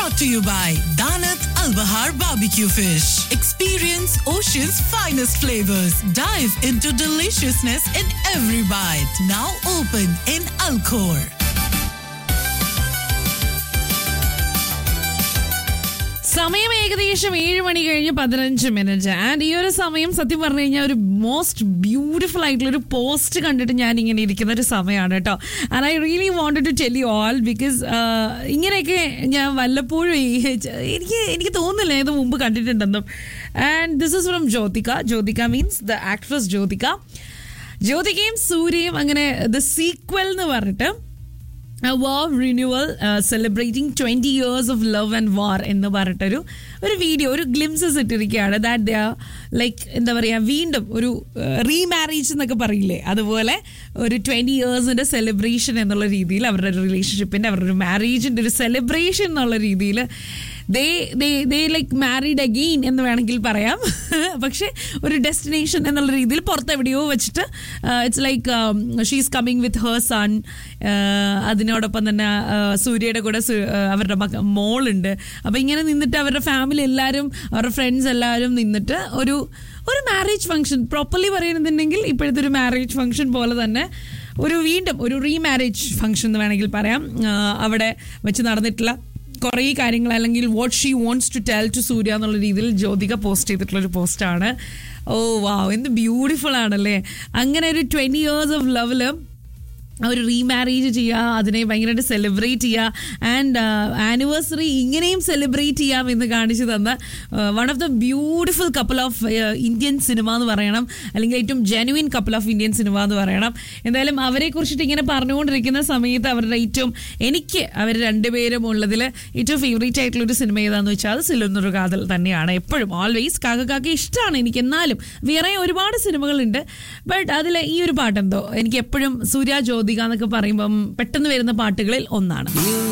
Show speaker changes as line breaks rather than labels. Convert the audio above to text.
brought to you by Danat Al Bahar Barbecue Fish. Experience ocean's finest flavors. Dive into deliciousness in every bite. Now open in Alcor.
സമയം ഏകദേശം ഏഴ് മണി കഴിഞ്ഞ് പതിനഞ്ച് minute and ഈ ഒരു സമയം സത്യം പറഞ്ഞു കഴിഞ്ഞാൽ ഒരു മോസ്റ്റ് ബ്യൂട്ടിഫുൾ ആയിട്ടുള്ള ഒരു പോസ്റ്റ് കണ്ടിട്ട് ഞാൻ ഇങ്ങനെ ഇരിക്കുന്ന ഒരു സമയമാണ് കേട്ടോ and I really wanted to tell you all because ഇങ്ങനെയൊക്കെ ഞാൻ വല്ലപ്പോഴും ഈ എനിക്ക് എനിക്ക് തോന്നുന്നില്ല ഇത് മുമ്പ് കണ്ടിട്ടുണ്ടെന്നും and this is from Jyothika Jyothika means the actress Jyothika ജ്യോതികയും സൂര്യയും അങ്ങനെ ദ സീക്വൽ എന്ന് പറഞ്ഞിട്ട് war renewal celebrating twenty years of love and war എന്ന് പറഞ്ഞിട്ടൊരു ഒരു വീഡിയോ ഒരു ഗ്ലിംസസ് ഇട്ടിരിക്കുകയാണ് ദാറ്റ് ദ ലൈക്ക് എന്താ പറയുക വീണ്ടും ഒരു റീമാരേജ് എന്നൊക്കെ പറയില്ലേ അതുപോലെ ഒരു ട്വൻറ്റി ഇയേഴ്സിൻ്റെ സെലിബ്രേഷൻ എന്നുള്ള രീതിയിൽ അവരുടെ ഒരു റിലേഷൻഷിപ്പിൻ്റെ അവരുടെ ഒരു മാരേജിൻ്റെ ഒരു സെലിബ്രേഷൻ എന്നുള്ള രീതിയിൽ they they they like married again എന്ന് വേണമെങ്കിൽ പറയാം പക്ഷേ ഒരു ഡെസ്റ്റിനേഷൻ എന്നുള്ള രീതിയിൽ പുറത്തെവിടെയോ വെച്ചിട്ട് it's like she's coming with her son അതിനോടൊപ്പം തന്നെ ആ, സൂര്യയുടെ കൂടെ സു- ആ, അവരുടെ മക മോളുണ്ട് അപ്പോൾ ഇങ്ങനെ നിന്നിട്ട് അവരുടെ ഫാമിലി എല്ലാവരും അവരുടെ ഫ്രണ്ട്സ് എല്ലാവരും നിന്നിട്ട് ഒരു ഒരു മാരേജ് ഫംഗ്ഷൻ പ്രോപ്പർലി പറയുന്നുണ്ടെങ്കിൽ ഇപ്പോഴത്തെ ഒരു മാരേജ് ഫംഗ്ഷൻ പോലെ തന്നെ ഒരു വീണ്ടും ഒരു റീമാരേജ് ഫംഗ്ഷൻ എന്ന് വേണമെങ്കിൽ പറയാം ആ, അവിടെ വെച്ച് നടന്നിട്ടുള്ള കുറേ കാര്യങ്ങൾ അല്ലെങ്കിൽ what she wants to tell to Surya എന്നുള്ള രീതിയിൽ ജ്യോതിക പോസ്റ്റ് ചെയ്തിട്ടുള്ള ഒരു പോസ്റ്റാണ് ഓ വാവ് എന്ത് ബ്യൂട്ടിഫുൾ ആണല്ലേ അങ്ങനെ ഒരു ട്വൻറ്റി ഇയേഴ്സ് ഓഫ് ലവില് ഒരു റീമാരേജ് ചെയ്യുക അതിനെ ഭയങ്കരമായിട്ട് സെലിബ്രേറ്റ് ചെയ്യുക ആൻഡ് ആനിവേഴ്സറി ഇങ്ങനെയും സെലിബ്രേറ്റ് ചെയ്യാം എന്ന് കാണിച്ചു തന്ന one of the beautiful couple of Indian cinema എന്ന് പറയണം അല്ലെങ്കിൽ ഏറ്റവും genuine couple of Indian cinema എന്ന് പറയണം എന്തായാലും അവരെ കുറിച്ചിട്ട് ഇങ്ങനെ പറഞ്ഞുകൊണ്ടിരിക്കുന്ന സമയത്ത് അവരുടെ ഏറ്റവും എനിക്ക് അവർ രണ്ടുപേരും ഉള്ളതിൽ ഏറ്റവും ഫേവറേറ്റ് ആയിട്ടുള്ള ഒരു സിനിമ ഏതാന്ന് വെച്ചാൽ അത് സിലുന്നൊരു കാതൽ തന്നെയാണ് എപ്പോഴും ഓൾവേസ് കാക്ക കാക്ക ഇഷ്ടമാണ് എനിക്ക് എന്നാലും വേറെ ഒരുപാട് സിനിമകളുണ്ട് ബട്ട് അതിൽ ഈ ഒരു പാട്ടെന്തോ എനിക്ക് എപ്പോഴും സൂര്യ ജ്യോതിക എന്നൊക്കെ പറയുമ്പം പെട്ടെന്ന് വരുന്ന പാട്ടുകളിൽ ഒന്നാണ്